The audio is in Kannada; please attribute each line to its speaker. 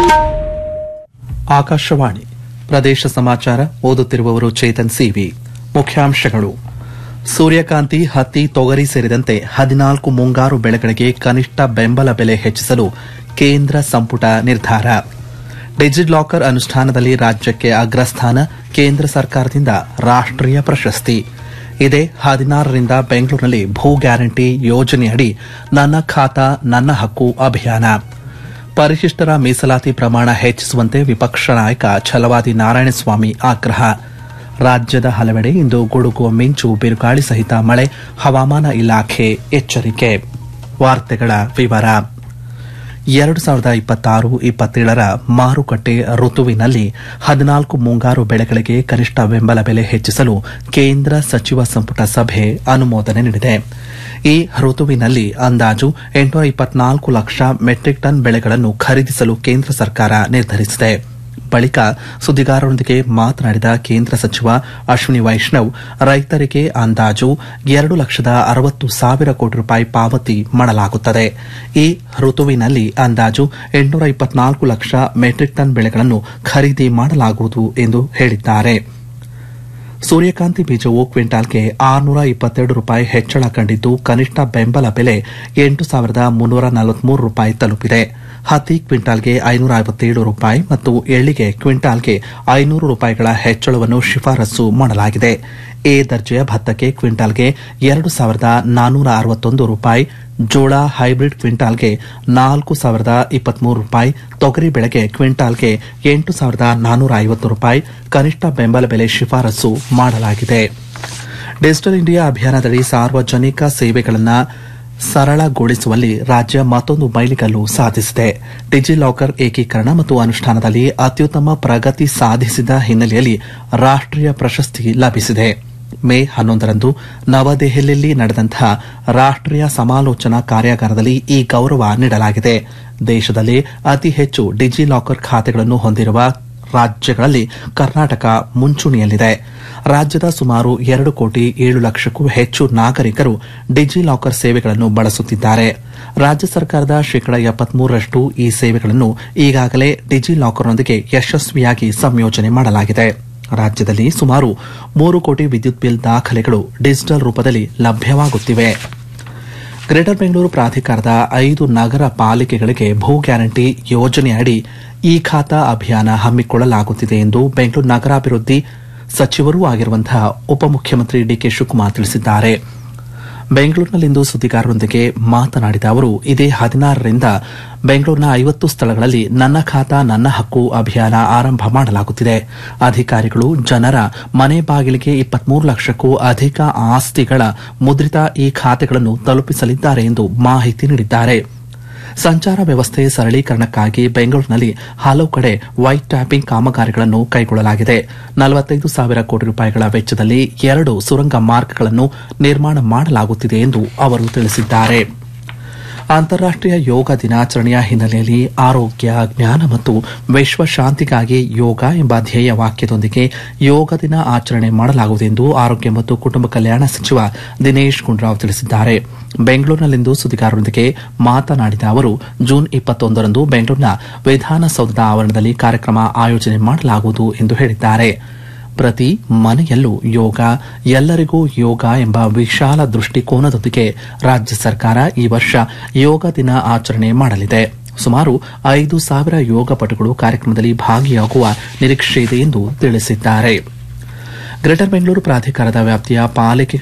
Speaker 1: ಆಕಾಶವಾಣಿ ಪ್ರದೇಶ ಸಮಾಚಾರ ಓದುತ್ತಿರುವವರು ಚೇತನ್ ಸಿವಿ ಮುಖ್ಯಾಂಶಗಳು ಸೂರ್ಯಕಾಂತಿ ಹತ್ತಿ ತೊಗರಿ ಸೇರಿದಂತೆ ಹದಿನಾಲ್ಕು ಮುಂಗಾರು ಬೆಳೆಗಳಿಗೆ ಕನಿಷ್ಠ ಬೆಂಬಲ ಬೆಲೆ ಹೆಚ್ಚಿಸಲು ಕೇಂದ್ರ ಸಂಪುಟ ನಿರ್ಧಾರ ಡಿಜಿಲಾಕರ್ ಅನುಷ್ಠಾನದಲ್ಲಿ ರಾಜ್ಯಕ್ಕೆ ಅಗ್ರಸ್ಥಾನ ಕೇಂದ್ರ ಸರ್ಕಾರದಿಂದ ರಾಷ್ಟೀಯ ಪ್ರಶಸ್ತಿ ಇದೇ ಹದಿನಾರರಿಂದ ಬೆಂಗಳೂರಿನಲ್ಲಿ ಭೂ ಗ್ಯಾರಂಟಿ ಯೋಜನೆಯಡಿ ನನ್ನ ಖಾತಾ ನನ್ನ ಹಕ್ಕು ಅಭಿಯಾನ ಪರಿಶಿಷ್ಟರ ಮೀಸಲಾತಿ ಪ್ರಮಾಣ ಹೆಚ್ಚಿಸುವಂತೆ ವಿಪಕ್ಷ ನಾಯಕ ಛಲವಾದಿ ನಾರಾಯಣಸ್ವಾಮಿ ಆಗ್ರಹ ರಾಜ್ಯದ ಹಲವೆಡೆ ಇಂದು ಗುಡುಗು ಮಿಂಚು ಬಿರುಗಾಳಿ ಸಹಿತ ಮಳೆ ಹವಾಮಾನ ಇಲಾಖೆ ಎಚ್ಚರಿಕೆ ವಾರ್ತೆಗಳ ವಿವರ ಎರಡು ಸಾವಿರದ ಇಪ್ಪತ್ತಾರು ಇಪ್ಪತ್ತೇಳರ ಮಾರುಕಟ್ಟೆ ಋತುವಿನಲ್ಲಿ ಹದಿನಾಲ್ಕು ಮುಂಗಾರು ಬೆಳೆಗಳಿಗೆ ಕನಿಷ್ಠ ಬೆಂಬಲ ಬೆಲೆ ಹೆಚ್ಚಿಸಲು ಕೇಂದ್ರ ಸಚಿವ ಸಂಪುಟ ಸಭೆ ಅನುಮೋದನೆ ನೀಡಿದೆ ಈ ಋತುವಿನಲ್ಲಿ ಅಂದಾಜು ಎಂಟುನೂರ ಇಪ್ಪತ್ನಾಲ್ಕು ಲಕ್ಷ ಮೆಟ್ರಿಕ್ ಟನ್ ಬೆಳೆಗಳನ್ನು ಖರೀದಿಸಲು ಕೇಂದ್ರ ಸರ್ಕಾರ ನಿರ್ಧರಿಸಿದೆ ಬಳಿಕ ಸುದ್ದಿಗಾರರೊಂದಿಗೆ ಮಾತನಾಡಿದ ಕೇಂದ್ರ ಸಚಿವ ಅಶ್ವಿನಿ ವೈಷ್ಣವ್ ರೈತರಿಗೆ ಅಂದಾಜು ಎರಡು ಲಕ್ಷದ ಅರವತ್ತು ಸಾವಿರ ಕೋಟಿ ರೂಪಾಯಿ ಪಾವತಿ ಮಾಡಲಾಗುತ್ತದೆ ಈ ಋತುವಿನಲ್ಲಿ ಅಂದಾಜು ಎಂಟುನೂರ ಇಪ್ಪತ್ನಾಲ್ಕು ಲಕ್ಷ ಮೆಟ್ರಿಕ್ ಟನ್ ಬೆಳೆಗಳನ್ನು ಖರೀದಿ ಮಾಡಲಾಗುವುದು ಎಂದು ಹೇಳಿದ್ದಾರೆ ಸೂರ್ಯಕಾಂತಿ ಬೀಜವು ಕ್ವಿಂಟಾಲ್ಗೆ ಆರುನೂರ ಇಪ್ಪತ್ತೆರಡು ರೂಪಾಯಿ ಹೆಚ್ಚಳ ಕಂಡಿದ್ದು ಕನಿಷ್ಠ ಬೆಂಬಲ ಬೆಲೆ ಎಂಟು ಸಾವಿರದ ಮುನ್ನೂರ ನಲವತ್ಮೂರು ರೂಪಾಯಿ ತಲುಪಿದೆ ಹತ್ತಿ ಕ್ವಿಂಟಾಲ್ಗೆ ಐನೂರ ಐವತ್ತೇಳು ರೂಪಾಯಿ ಮತ್ತು ಎಳ್ಳಿಗೆ ಕ್ವಿಂಟಾಲ್ಗೆ ಐನೂರು ರೂಪಾಯಿಗಳ ಹೆಚ್ಚಳವನ್ನು ಶಿಫಾರಸು ಮಾಡಲಾಗಿದೆ ಎ ದರ್ಜೆಯ ಭತ್ತಕ್ಕೆ ಕ್ವಿಂಟಾಲ್ಗೆ ಎರಡು ಸಾವಿರದ ನಾನ್ನೂರ ಅರವತ್ತೊಂದು ರೂಪಾಯಿ ಜೋಳ ಹೈಬ್ರಿಡ್ ಕ್ವಿಂಟಾಲ್ಗೆ ನಾಲ್ಕು ಸಾವಿರದ ಇಪ್ಪತ್ಮೂರು ರೂಪಾಯಿ ತೊಗರಿ ಬೆಳೆಗೆ ಕ್ವಿಂಟಾಲ್ಗೆ ಎಂಟು ಸಾವಿರದ ನಾನ್ನೂರ ಐವತ್ತು ರೂಪಾಯಿ ಕನಿಷ್ಠ ಬೆಂಬಲ ಬೆಲೆ ಶಿಫಾರಸು ಮಾಡಲಾಗಿದೆ ಡಿಜಿಟಲ್ ಇಂಡಿಯಾ ಅಭಿಯಾನದಡಿ ಸಾರ್ವಜನಿಕ ಸೇವೆಗಳನ್ನು ಸರಳಗೊಳಿಸುವಲ್ಲಿ ರಾಜ್ಯ ಮತ್ತೊಂದು ಮೈಲಿಗಲ್ಲು ಸಾಧಿಸಿದೆ ಡಿಜಿಲಾಕರ್ ಏಕೀಕರಣ ಮತ್ತು ಅನುಷ್ಠಾನದಲ್ಲಿ ಅತ್ಯುತ್ತಮ ಪ್ರಗತಿ ಸಾಧಿಸಿದ ಹಿನ್ನೆಲೆಯಲ್ಲಿ ರಾಷ್ಟೀಯ ಪ್ರಶಸ್ತಿ ಲಭಿಸಿದೆ ಮೇ ಹನ್ನೊಂದರಂದು ನವದೆಹಲಿಯಲ್ಲಿ ನಡೆದಂತಹ ರಾಷ್ಟೀಯ ಸಮಾಲೋಚನಾ ಕಾರ್ಯಾಗಾರದಲ್ಲಿ ಈ ಗೌರವ ನೀಡಲಾಗಿದೆ ದೇಶದಲ್ಲಿ ಅತಿ ಹೆಚ್ಚು ಡಿಜಿಲಾಕರ್ ಖಾತೆಗಳನ್ನು ಹೊಂದಿರುವ ರಾಜ್ಯಗಳಲ್ಲಿ ಕರ್ನಾಟಕ ಮುಂಚೂಣಿಯಲ್ಲಿದೆ ರಾಜ್ಯದ ಸುಮಾರು ಎರಡು ಕೋಟಿ ಏಳು ಲಕ್ಷಕ್ಕೂ ಹೆಚ್ಚು ನಾಗರಿಕರು ಡಿಜಿಲಾಕರ್ ಸೇವೆಗಳನ್ನು ಬಳಸುತ್ತಿದ್ದಾರೆ ರಾಜ್ಯ ಸರ್ಕಾರದ ಶೇಕಡ ಎಪ್ಪತ್ಮೂರರಷ್ಟು ಈ ಸೇವೆಗಳನ್ನು ಈಗಾಗಲೇ ಡಿಜಿಲಾಕರ್ನೊಂದಿಗೆ ಯಶಸ್ವಿಯಾಗಿ ಸಂಯೋಜನೆ ಮಾಡಲಾಗಿದೆ ರಾಜ್ಯದಲ್ಲಿ ಸುಮಾರು ಮೂರು ಕೋಟಿ ವಿದ್ಯುತ್ ಬಿಲ್ ದಾಖಲೆಗಳು ಡಿಜಿಟಲ್ ರೂಪದಲ್ಲಿ ಲಭ್ಯವಾಗುತ್ತಿವೆ ಗ್ರೇಟರ್ ಬೆಂಗಳೂರು ಪ್ರಾಧಿಕಾರದ ಐದು ನಗರ ಪಾಲಿಕೆಗಳಿಗೆ ಭೂ ಗ್ಯಾರಂಟಿ ಯೋಜನೆಯಡಿ ಇ ಖಾತಾ ಅಭಿಯಾನ ಹಮ್ಮಿಕೊಳ್ಳಲಾಗುತ್ತಿದೆ ಎಂದು ಬೆಂಗಳೂರು ನಗರಾಭಿವೃದ್ಧಿ ಸಚಿವರೂ ಆಗಿರುವಂತಹ ಉಪಮುಖ್ಯಮಂತ್ರಿ ಡಿಕೆ ಶಿವಕುಮಾರ್ ತಿಳಿಸಿದ್ದಾರೆ ಬೆಂಗಳೂರಿನಲ್ಲಿಂದು ಸುದ್ದಿಗಾರರೊಂದಿಗೆ ಮಾತನಾಡಿದ ಅವರು ಇದೇ ಹದಿನಾರರಿಂದ ಬೆಂಗಳೂರಿನ ಐವತ್ತು ಸ್ಥಳಗಳಲ್ಲಿ ನನ್ನ ಖಾತಾ ನನ್ನ ಹಕ್ಕು ಅಭಿಯಾನ ಆರಂಭ ಮಾಡಲಾಗುತ್ತಿದೆ ಅಧಿಕಾರಿಗಳು ಜನರ ಮನೆ ಬಾಗಿಲಿಗೆ ಇಪ್ಪತ್ಮೂರು ಲಕ್ಷಕ್ಕೂ ಅಧಿಕ ಆಸ್ತಿಗಳ ಮುದ್ರಿತ ಈ ಖಾತೆಗಳನ್ನು ತಲುಪಿಸಲಿದ್ದಾರೆ ಎಂದು ಮಾಹಿತಿ ನೀಡಿದ್ದಾರೆ ಸಂಚಾರ ವ್ಯವಸ್ಥೆ ಸರಳೀಕರಣಕ್ಕಾಗಿ ಬೆಂಗಳೂರಿನಲ್ಲಿ ಹಲವು ಕಡೆ ವೈಟ್ ಟ್ಯಾಪಿಂಗ್ ಕಾಮಗಾರಿಗಳನ್ನು ಕೈಗೊಳ್ಳಲಾಗಿದೆ ನಲವತ್ತೈದು ಸಾವಿರ ಕೋಟಿ ರೂಪಾಯಿಗಳ ವೆಚ್ಚದಲ್ಲಿ ಎರಡು ಸುರಂಗ ಮಾರ್ಗಗಳನ್ನು ನಿರ್ಮಾಣ ಮಾಡಲಾಗುತ್ತಿದೆ ಎಂದು ಅವರು ತಿಳಿಸಿದ್ದಾರೆ ಅಂತಾರಾಷ್ಟೀಯ ಯೋಗ ದಿನಾಚರಣೆಯ ಹಿನ್ನೆಲೆಯಲ್ಲಿ ಆರೋಗ್ಯ ಜ್ಞಾನ ಮತ್ತು ವಿಶ್ವ ಶಾಂತಿಗಾಗಿ ಯೋಗ ಎಂಬ ಧ್ಯೇಯ ವಾಕ್ಯದೊಂದಿಗೆ ಯೋಗ ದಿನ ಆಚರಣೆ ಮಾಡಲಾಗುವುದು ಎಂದು ಆರೋಗ್ಯ ಮತ್ತು ಕುಟುಂಬ ಕಲ್ಯಾಣ ಸಚಿವ ದಿನೇಶ್ ಗುಂಡೂರಾವ್ ತಿಳಿಸಿದ್ದಾರೆ ಬೆಂಗಳೂರಿನಲ್ಲಿಂದು ಸುದ್ದಿಗಾರರೊಂದಿಗೆ ಮಾತನಾಡಿದ ಅವರು ಜೂನ್ ಇಪ್ಪತ್ತೊಂದರಂದು ಬೆಂಗಳೂರಿನ ವಿಧಾನಸೌಧದ ಆವರಣದಲ್ಲಿ ಕಾರ್ಯಕ್ರಮ ಆಯೋಜನೆ ಮಾಡಲಾಗುವುದು ಎಂದು ಹೇಳಿದ್ದಾರೆ ಪ್ರತಿ ಮನೆಯಲ್ಲೂ ಯೋಗ ಎಲ್ಲರಿಗೂ ಯೋಗ ಎಂಬ ವಿಶಾಲ ದೃಷ್ಟಿಕೋನದೊಂದಿಗೆ ರಾಜ್ಯ ಸರ್ಕಾರ ಈ ವರ್ಷ ಯೋಗ ದಿನ ಆಚರಣೆ ಮಾಡಲಿದೆ ಸುಮಾರು ಐದು ಸಾವಿರ ಯೋಗ ಪಟುಗಳು ಕಾರ್ಯಕ್ರಮದಲ್ಲಿ ಭಾಗಿಯಾಗುವ ನಿರೀಕ್ಷೆ ಇದೆ ಎಂದು ತಿಳಿಸಿದ್ದಾರೆ ಗ್ರೇಟರ್ ಬೆಂಗಳೂರು ಪ್ರಾಧಿಕಾರದ ವ್ಯಾಪ್ತಿಯ ಪಾಲಿಕೆ